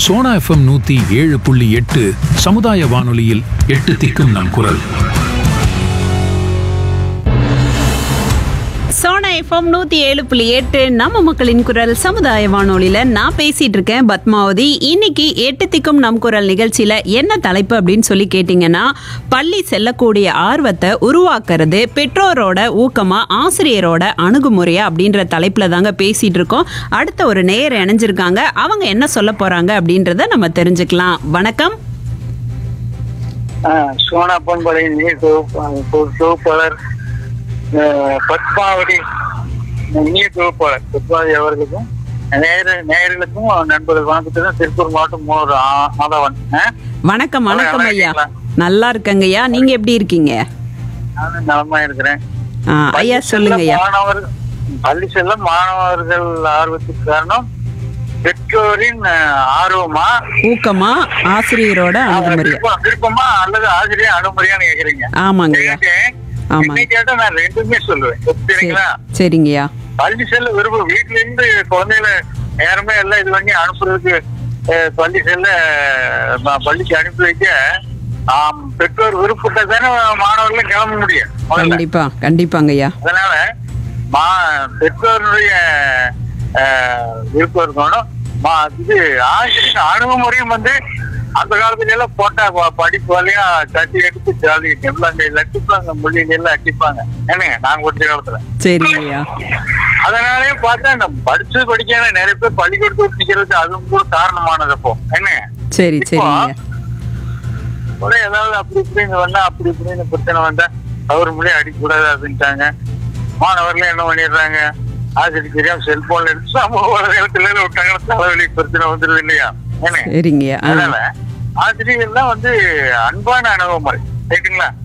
Sona FM நூத்தி ஏழு புள்ளி எட்டு சமுதாய வானொலியில் எட்டு திக்கும் நம் குரல் சோனா எஃப்எம் நூத்தி ஏழு புள்ளி எட்டு நம்ம மக்களின் குரல் சமுதாய வானொலியில நான் பேசிட்டு இருக்கேன் பத்மாவதி இன்னைக்கு எட்டு திக்கும் நம் குரல் நிகழ்ச்சியில என்ன தலைப்பு அப்படின்னு சொல்லி கேட்டீங்கன்னா பள்ளி செல்லக்கூடிய ஆர்வத்தை உருவாக்குறது பெற்றோரோட ஊக்கமா ஆசிரியரோட அணுகுமுறையா அப்படின்ற தலைப்புல தாங்க பேசிட்டு இருக்கோம் அடுத்த ஒரு நேயர் இணைஞ்சிருக்காங்க அவங்க என்ன சொல்ல போறாங்க அப்படின்றத நம்ம தெரிஞ்சுக்கலாம் வணக்கம் ஆஹ் சோனா பொன்பலை நீர் தொகுப்பு- தொ- தொகுப்பாளர் ஆஹ் பத்மாவதி நீர் தொகுப்பாளர் பத்மாவதி அவர்களுக்கும் நேர நேயர்களுக்கும் நண்பர்கள் வணக்கத்துக்கும் திருப்பூர் மாவட்டம் மூணு மாதவன் ஆஹ் வணக்கம் வணக்கம் நல்லா ஐயா இருக்கீங்களா? நல்லா இருக்கங்கய்யா நீங்க எப்படி இருக்கீங்க நானும் நலமா இருக்கிறேன் ஆ, ஐயா சொல்லுங்க ஐயா மாணவர் பள்ளி செல்லும் மாணவர்கள் ஆர்வத்துக்கு காரணம் பெற்றோரின் ஆஹ், ஆர்வமா ஊக்கமா ஆசிரியரோட அணுகுமுறையா விருப்பம்- விருப்பமா அல்லது ஆசிரியர் அனுமதியான்னு கேக்குறீங்க ஆமாங்க ஐயா கேட்டேன். ஆமா. என்னை கேட்டா நான் ரெண்டுமே சொல்லுவேன் சரிங்களா சரிங்கய்யா பள்ளி செல்ல விருப்பம் வீட்டுல இருந்து குழந்தைகளை நேரமே எல்லாம் இது பண்ணி அனுப்புறதுக்கு அஹ், பள்ளி செல்ல ம- பள்ளிக்கு அனுப்பி வைக்க ஆம், பெற்றோர் விருப்பப்பட்ட தானே மாணவர்களும் கிளம்ப முடியும் முதல்ல. கண்டிப்பா கண்டிப்பாங்க ஐயா அதனால மா பெற்றோருடைய அஹ், விருப்பம் இருக்கணும் மா இது ஆசிரியர் அணுகுமுறையும் வந்து அந்த காலத்துல எல்லாம் போட்டா ப- படிப்பு வரையும் தட்டி எடுத்து ஜாலி எல்லாம் லட்டிப்பாங்க மொழியில எல்லாம் அடிப்பாங்க என்னங்க நாங்க படிச்ச காலத்துல சரிங்க ஐயா அதனாலே பார்த்தா நம்ம படிச்சு படிக்காம நிறைய பேர் பள்ளிக்கூடத்து விட்டு நிக்கிறது அதுவும் கூட காரணமானது அப்போ என்ன சரி சரிங்க ஐயா கூட ஏதாவது அப்படி இப்படின்னு வந்தா அப்படி இப்படின்னு பிரச்சனை வந்தா அவர் முடியும் அடிக்கக்கூடாது அப்படின்ட்டாங்க மாணவர்கள் என்ன பண்ணிடுறாங்க ஆசிரியர் தெரியாம செல்போன்ல எடுத்து சமூக வலைதளத்துல விட்டாங்கன்னா தலைவலி பிரச்சனை வந்துருது இல்லையா என்ன சரிங்க ஐயா ஆ அதனால ஆசிரியர்கள் தான் வந்து அன்பான அணுகுமுறை ரைட்டுங்களா